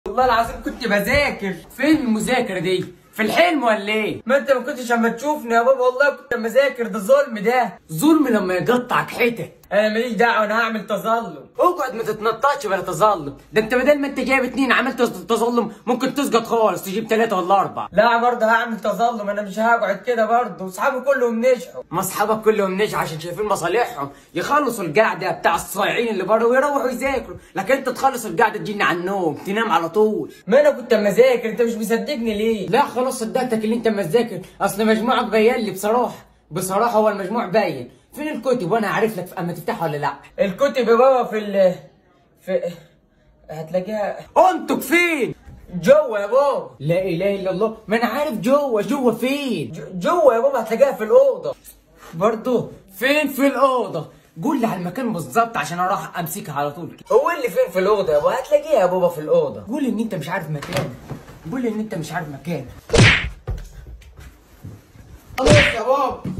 والله العظيم كنت بذاكر فين المذاكره دي في الحلم ولا ايه ما انت ما كنتش اما تشوفني يا بابا والله كنت بذاكر ده ظلم ده ظلم لما يقطعك حتت انا ماليش دعوه انا هعمل تظلم اقعد ما تتنططش ولا تظلم ده انت بدل ما انت جايب اتنين عملت تظلم ممكن تسقط خالص تجيب ثلاثة ولا أربعة لا برضه هعمل تظلم انا مش هقعد كده برضه واصحابي كلهم نجحوا ما اصحابك كلهم نجح عشان شايفين مصالحهم يخلصوا القعدة بتاع الصايعين اللي بره ويروحوا يذاكروا لكن انت تخلص القعدة تجينا على النوم تنام على طول ما انا كنت اما اذاكر انت مش مصدقني ليه لا خلاص صدقتك اللي انت مذاكر اصل مجموعك باين لي بصراحة بصراحة هو المجموع باين فين الكتب وانا عارف لك اما تفتحها ولا لا الكتب يا بابا في ال في هتلاقيها انتك فين جوه يا بابا لا اله الا الله ما انا عارف جوه جوه فين ج- جوه يا بابا هتلاقيها في الاوضه برضه فين في الاوضه قول لي على المكان بالظبط عشان اروح امسكها على طول كده. هو اللي فين في الاوضه يا بابا هتلاقيها يا بابا في الاوضه قول ان انت مش عارف مكان قول ان انت مش عارف مكان خلاص يا بابا